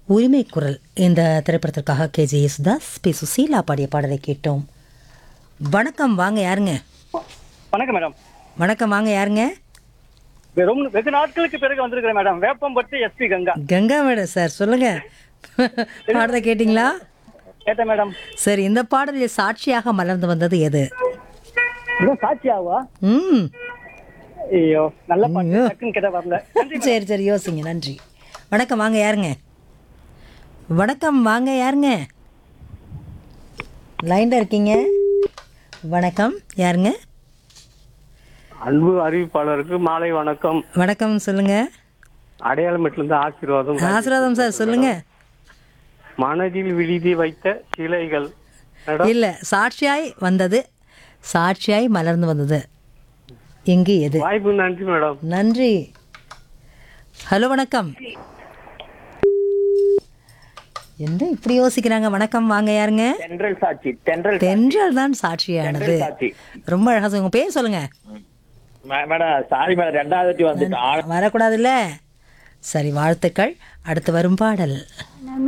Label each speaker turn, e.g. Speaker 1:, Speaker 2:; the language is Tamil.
Speaker 1: உரிமை குரல் இந்த திரைப்படத்திற்காக K J Yesudas P Susheela பாடிய பாடலை கேட்டோம் வணக்கம் வாங்க யாருங்க
Speaker 2: வணக்கம் மேடம்
Speaker 1: வணக்கம் வாங்க யாருங்க
Speaker 2: ரொம்ப வெகு நாட்களுக்கு பிறகு வந்திருக்கிறேன் madam Veppampattu SP Ganga
Speaker 1: Ganga madam sir சொல்லுங்க பாடலை கேட்டிங்களா
Speaker 2: கேட்டேன் மேடம்
Speaker 1: சரி இந்த பாடலில் சாட்சியாக மலர்ந்து வந்தது எது
Speaker 2: இதுவும் சாட்சியாவா
Speaker 1: ம்
Speaker 2: ஐயோ நல்ல பாட்டு
Speaker 1: ஐயோ.
Speaker 2: டக்குன்னு கேட்ட வரல
Speaker 1: சரி சரி யோசிங்க நன்றி வணக்கம் வாங்க யாருங்க வணக்கம் வாங்க யாருங்க லைனில் இருக்கீங்க வணக்கம் யாருங்க
Speaker 3: அன்பு அறிவிப்பாளருக்கு மாலை வணக்கம்
Speaker 1: வணக்கம் சொல்லுங்க
Speaker 3: அடையாளமேட்டிலிருந்து ஆசீர்வாதம்
Speaker 1: ஆசீர்வாதம் சார் சொல்லுங்க
Speaker 3: மனதில் விழுதி வைத்த சிலைகள் மேடம்
Speaker 1: இல்லை சாட்சியாய் வந்தது சாட்சியாய் மலர்ந்து வந்தது எங்கு எது
Speaker 3: வாய்ப்பு நன்றி மேடம்
Speaker 1: நன்றி ஹலோ வணக்கம் என்ன இப்படி யோசிக்கிறாங்க வணக்கம் வாங்க யாருங்க
Speaker 4: தென்றல் சாட்சி தென்றல்
Speaker 1: தென்றல் தான் சாட்சியானது
Speaker 4: சாட்சி
Speaker 1: ரொம்ப அழகா சொல்லுங்க உங்க பேர் சொல்லுங்க
Speaker 4: மே- மேடம் சாரி மேடம் ரெண்டாவது வாட்டி வந்துட்டு
Speaker 1: வரக்கூடாதுல்ல சரி வாழ்த்துக்கள் அடுத்து வரும் பாடல்